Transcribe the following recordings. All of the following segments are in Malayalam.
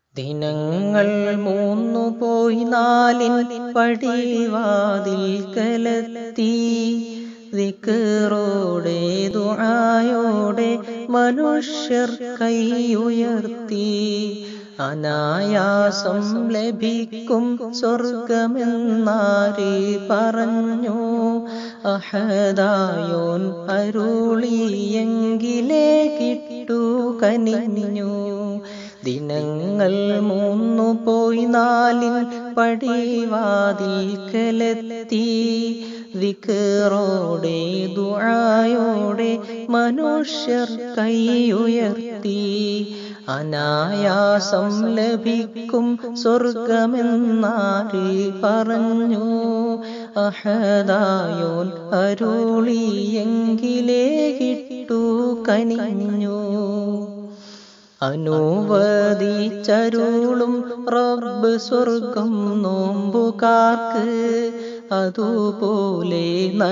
ദിനങ്ങൾ മൂന്നു പോയി നാലിൻ പടിവാതിൽ കലത്തി ദിക്കറോടെ ദുആയോടെ മനുഷ്യർ കൈയുയർത്തി അനായാസം ലഭിക്കും സ്വർഗമെന്നാരെ പറഞ്ഞു അഹദായോൻ അരുളിയെങ്കിലേ കിട്ടു കനിഞ്ഞു ദിനങ്ങൾ മൂന്നു പോയി നാലിൻ പടിവാതിൽ കലത്തി വിക്കറോടെ ദുആയോടെ മനുഷ്യർ കൈയുയർത്തി അനായാസം ലഭിക്കും സ്വർഗമെന്നാര് പറഞ്ഞു അഹദായോൻ അരുളിയെങ്കിലേ കിട്ടു കനിഞ്ഞു അനുവദിച്ചരുളും റബ്ബ് സ്വർഗം നോമ്പുകാർക്ക് അതുപോലെ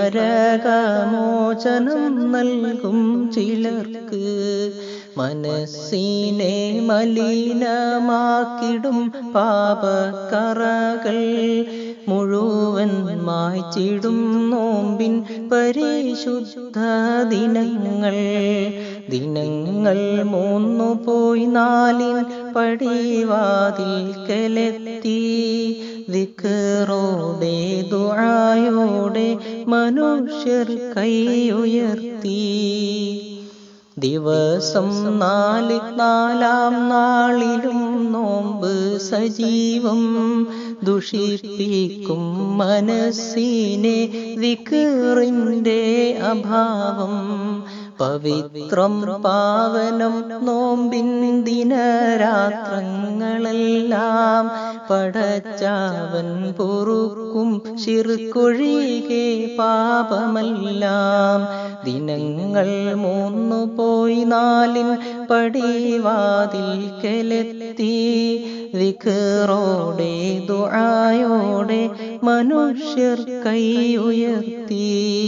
നരകമോചനം നൽകും ചിലർക്ക് മനസ്സിനെ മലിനമാക്കിടും പാപക്കറകൾ മുഴുവൻ മായ്ച്ചിടും നോമ്പിൻ പരിശുദ്ധ ദിനങ്ങൾ ദിനങ്ങൾ മൂന്നു പോയി നാലിൻ പടിവാതിൽ കലെത്തി വിക്കറോടെ ദുആയോടെ മനുഷ്യർ കൈയുയർത്തി ദിവസം നാല് നാലാം നാളിലും നോമ്പ് സജീവം ദുഷിപ്പിക്കും മനസ്സിനെ വിക്കറിന്റെ അഭാവം പവിത്രം പാവനം നോമ്പിൻ ദിനരാത്രങ്ങളെല്ലാം പടച്ചാവൻ പൊറുക്കും ശിർക്കൊഴികെ പാപമെല്ലാം ദിനങ്ങൾ മൂന്നു പോയി നാലിൻ പടിവാതിൽ കലെത്തി വിക്കറോടെ ദുആയോടെ മനുഷ്യർ കൈയുയർത്തി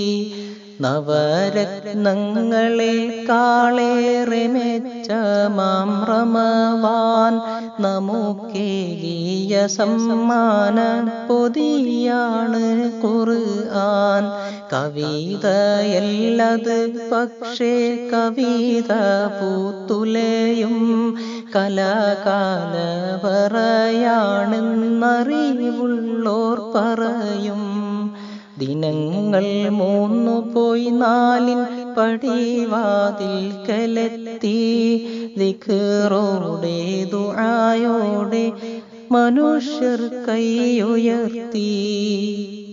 നവരത്നങ്ങളെ കാളേറെ മെച്ച മാം റമവാൻ നമുക്കേകിയ സമ്മാന പൊതിയാണ് ഖുർആൻ കവിതയല്ലത് പക്ഷേ കവിത പൂത്തുലയും കലാകാല പറയാണെന്നറിവുള്ളോർ പറയും ദിനങ്ങൾ മൂന്നു പോയി നാലിൻ പടിവാതിൽ കലെത്തി ദിക്കറോടെ ദുആയോടെ മനുഷ്യർ കൈയുയർത്തി